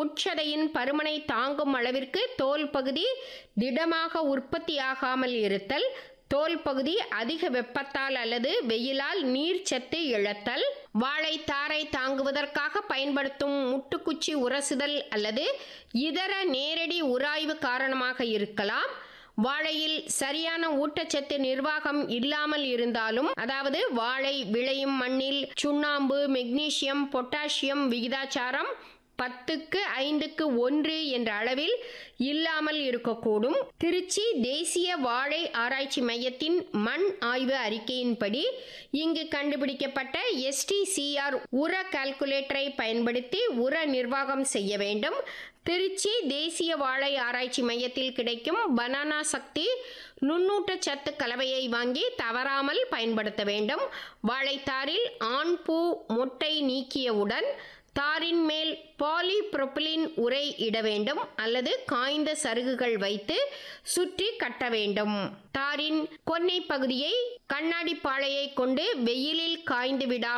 உட்சதையின் பருமனை தாங்கும் அளவிற்கு தோல் பகுதி திடமாக உற்பத்தியாகாமல் இருத்தல் தோல் பகுதி அதிக வெப்பத்தால் அல்லது வெயிலால் நீர்ச்சத்து இழத்தல் வாழைத்தாரை தாங்குவதற்காக பயன்படுத்தும் முட்டுக்குச்சி உரசுதல் அல்லது இதர நேரடி உராய்வு காரணமாக இருக்கலாம் வாழையில் சரியான ஊட்டச்சத்து நிர்வாகம் இல்லாமல் இருந்தாலும் அதாவது வாழை விளையும் மண்ணில் சுண்ணாம்பு மெக்னீசியம் பொட்டாசியம் விகிதாச்சாரம் பத்துக்கு ஐந்துக்கு ஒன்று என்ற அளவில் இல்லாமல் இருக்கக்கூடும் திருச்சி தேசிய வாழை ஆராய்ச்சி மையத்தின் மண் ஆய்வு அறிக்கையின்படி இங்கு கண்டுபிடிக்கப்பட்ட எஸ்டிசிஆர் உர கால்குலேட்டரை பயன்படுத்தி உர நிர்வாகம் செய்ய வேண்டும் திருச்சி தேசிய வாழை ஆராய்ச்சி மையத்தில் கிடைக்கும் பனானா சக்தி நுண்ணூட்டச்சத்து கலவையை வாங்கி தவறாமல் பயன்படுத்த வேண்டும் வாழைத்தாரில் ஆண் பூ மொட்டை நீக்கியவுடன் தாரின் மேல் பாலிப்ரொபிலின் உரை இட வேண்டும் அல்லது காய்ந்த சருகுகள் வைத்து சுற்றி கட்ட வேண்டும் தாரின் கொன்னை பகுதியை கண்ணாடி பாளையை கொண்டு வெயிலில் காய்ந்து விடாமல்